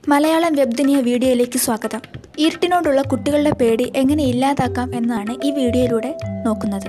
മലയാളം വെബ്ദിനിയ വീഡിയോയിലേക്ക് സ്വാഗതം ഇരുട്ടിനോടുള്ള കുട്ടികളുടെ പേടി എങ്ങനെ ഇല്ലാതാക്കാം എന്നാണ് ഈ വീഡിയോയിലൂടെ നോക്കുന്നത്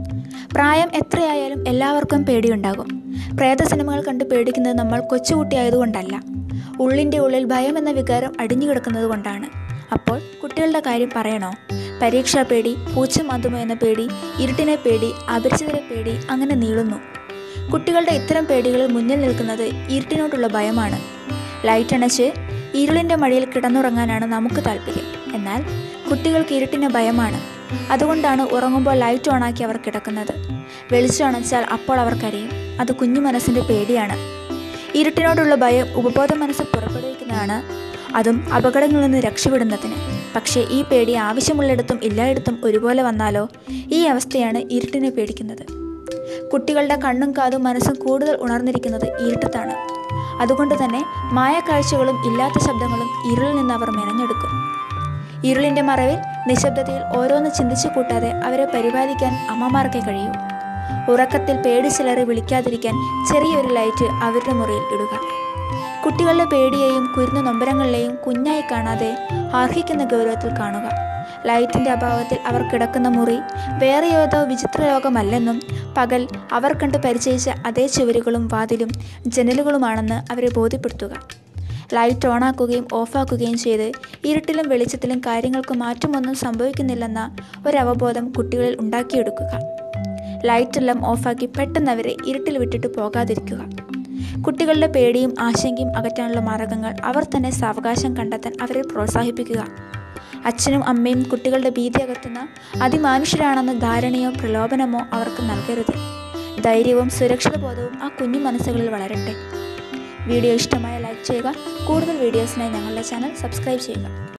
പ്രായം എത്രയായാലും എല്ലാവർക്കും പേടിയുണ്ടാകും പ്രേത സിനിമകൾ കണ്ട് പേടിക്കുന്നത് നമ്മൾ കൊച്ചുകുട്ടിയായതുകൊണ്ടല്ല ഉള്ളിൻ്റെ ഉള്ളിൽ ഭയം എന്ന വികാരം അടിഞ്ഞു കിടക്കുന്നത് കൊണ്ടാണ് അപ്പോൾ കുട്ടികളുടെ കാര്യം പറയണോ പരീക്ഷാ പേടി പൂച്ച മാന്തുമോ എന്ന പേടി ഇരുട്ടിനെ പേടി അപരിചിതരെ പേടി അങ്ങനെ നീളുന്നു കുട്ടികളുടെ ഇത്തരം പേടികളിൽ മുന്നിൽ നിൽക്കുന്നത് ഇരുട്ടിനോടുള്ള ഭയമാണ് ലൈറ്റ് അണച്ച് ഇരുളിൻ്റെ മടിയിൽ കിടന്നുറങ്ങാനാണ് നമുക്ക് താല്പര്യം എന്നാൽ കുട്ടികൾക്ക് ഇരുട്ടിന് ഭയമാണ് അതുകൊണ്ടാണ് ഉറങ്ങുമ്പോൾ ലൈറ്റ് ഓണാക്കി അവർ കിടക്കുന്നത് വെളിച്ചം അണച്ചാൽ അപ്പോൾ അവർക്കറിയും അത് കുഞ്ഞു മനസ്സിൻ്റെ പേടിയാണ് ഇരുട്ടിനോടുള്ള ഭയം ഉപബോധ മനസ്സ് പുറപ്പെടുവിക്കുന്നതാണ് അതും അപകടങ്ങളിൽ നിന്ന് രക്ഷപ്പെടുന്നതിന് പക്ഷേ ഈ പേടി ആവശ്യമുള്ളിടത്തും എല്ലായിടത്തും ഒരുപോലെ വന്നാലോ ഈ അവസ്ഥയാണ് ഇരുട്ടിനെ പേടിക്കുന്നത് കുട്ടികളുടെ കണ്ണും കാതും മനസ്സും കൂടുതൽ ഉണർന്നിരിക്കുന്നത് ഇരുട്ടത്താണ് അതുകൊണ്ട് തന്നെ മായക്കാഴ്ചകളും ഇല്ലാത്ത ശബ്ദങ്ങളും ഇരുളിൽ നിന്ന് അവർ മെനഞ്ഞെടുക്കും ഇരുളിൻ്റെ മറവിൽ നിശബ്ദതയിൽ ഓരോന്ന് ചിന്തിച്ചു കൂട്ടാതെ അവരെ പരിപാലിക്കാൻ അമ്മമാർക്കേ കഴിയൂ ഉറക്കത്തിൽ പേടി ചിലറി വിളിക്കാതിരിക്കാൻ ചെറിയൊരു ലൈറ്റ് അവരുടെ മുറിയിൽ ഇടുക കുട്ടികളുടെ പേടിയെയും കുരുന്ന നൊമ്പരങ്ങളിലെയും കുഞ്ഞായി കാണാതെ അർഹിക്കുന്ന ഗൗരവത്തിൽ കാണുക ലൈറ്റിൻ്റെ അഭാവത്തിൽ അവർ കിടക്കുന്ന മുറി വേറെ ഏതോ വിചിത്ര ലോകമല്ലെന്നും പകൽ അവർ കണ്ട് പരിചയിച്ച അതേ ചുവരുകളും വാതിലും ജനലുകളുമാണെന്ന് അവരെ ബോധ്യപ്പെടുത്തുക ലൈറ്റ് ഓണാക്കുകയും ഓഫാക്കുകയും ചെയ്ത് ഇരുട്ടിലും വെളിച്ചത്തിലും കാര്യങ്ങൾക്ക് മാറ്റമൊന്നും സംഭവിക്കുന്നില്ലെന്ന ഒരവബോധം കുട്ടികളിൽ ഉണ്ടാക്കിയെടുക്കുക ലൈറ്റെല്ലാം ഓഫാക്കി പെട്ടെന്ന് അവരെ ഇരുട്ടിൽ വിട്ടിട്ട് പോകാതിരിക്കുക കുട്ടികളുടെ പേടിയും ആശങ്കയും അകറ്റാനുള്ള മാർഗങ്ങൾ അവർ തന്നെ സാവകാശം കണ്ടെത്താൻ അവരെ പ്രോത്സാഹിപ്പിക്കുക അച്ഛനും അമ്മയും കുട്ടികളുടെ ഭീതി അകറ്റുന്ന അതിമാനുഷ്യരാണെന്ന ധാരണയോ പ്രലോഭനമോ അവർക്ക് നൽകരുത് ധൈര്യവും സുരക്ഷിത ബോധവും ആ കുഞ്ഞു മനസ്സുകളിൽ വളരട്ടെ വീഡിയോ ഇഷ്ടമായ ലൈക്ക് ചെയ്യുക കൂടുതൽ വീഡിയോസിനായി ഞങ്ങളുടെ ചാനൽ സബ്സ്ക്രൈബ് ചെയ്യുക